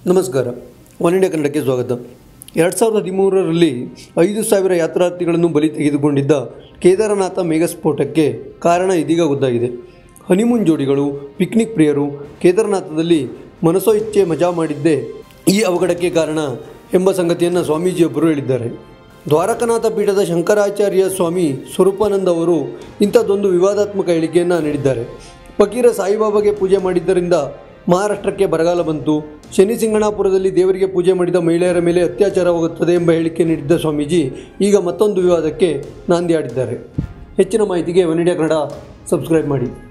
ನಮಸ್ಕಾರ one India ಕನ್ನಡಕ್ಕೆ ಸ್ವಾಗತ ಎರಡು ಸಾವಿರದ ಹದಿಮೂರರಲ್ಲಿ ಐದು ಸಾವಿರ ಯಾತ್ರಾರ್ಥಿಗಳನ್ನು ಬಲಿ ತೆಗೆದುಕೊಂಡಿದ್ದ ಕೇದಾರನಾಥ ಮೇಘಸ್ಫೋಟಕ್ಕೆ ಕಾರಣ ಇದೀಗ ಗೊತ್ತಾಗಿದೆ ಹನಿಮೂನ್ ಜೋಡಿಗಳು ಪಿಕ್ನಿಕ್ ಪ್ರಿಯರು ಕೇದಾರನಾಥದಲ್ಲಿ ಮನಸೋ ಇಚ್ಛೆ ಮಜಾ ಮಾಡಿದ್ದೇ ಈ ಅವಘಡಕ್ಕೆ ಕಾರಣ ಎಂಬ ಸಂಗತಿಯನ್ನು ಸ್ವಾಮೀಜಿಯೊಬ್ಬರು ಹೇಳಿದ್ದಾರೆ ದ್ವಾರಕನಾಥ ಪೀಠದ ಶಂಕರಾಚಾರ್ಯ ಸ್ವಾಮಿ ಸ್ವರೂಪಾನಂದ ಅವರು ಇಂಥದ್ದೊಂದು ವಿವಾದಾತ್ಮಕ ಹೇಳಿಕೆಯನ್ನು ನೀಡಿದ್ದಾರೆ ಫಕೀರ ಸಾಯಿಬಾಬಾಗೆ ಪೂಜೆ ಮಾಡಿದ್ದರಿಂದ ಮಹಾರಾಷ್ಟ್ರಕ್ಕೆ ಬರಗಾಲ ಬಂತು ಶನಿ ಸಿಂಗಣಾಪುರದಲ್ಲಿ ದೇವರಿಗೆ ಪೂಜೆ ಮಾಡಿದ ಮಹಿಳೆಯರ ಮೇಲೆ ಅತ್ಯಾಚಾರವಾಗುತ್ತದೆ ಎಂಬ ಹೇಳಿಕೆ ನೀಡಿದ್ದ ಸ್ವಾಮೀಜಿ ಈಗ ಮತ್ತೊಂದು ವಿವಾದಕ್ಕೆ ನಾಂದಿ ಆಡಿದ್ದಾರೆ ಹೆಚ್ಚಿನ ಮಾಹಿತಿಗೆ ಒನ್ ಇಂಡಿಯಾ ಕನ್ನಡ ಸಬ್ಸ್ಕ್ರೈಬ್ ಮಾಡಿ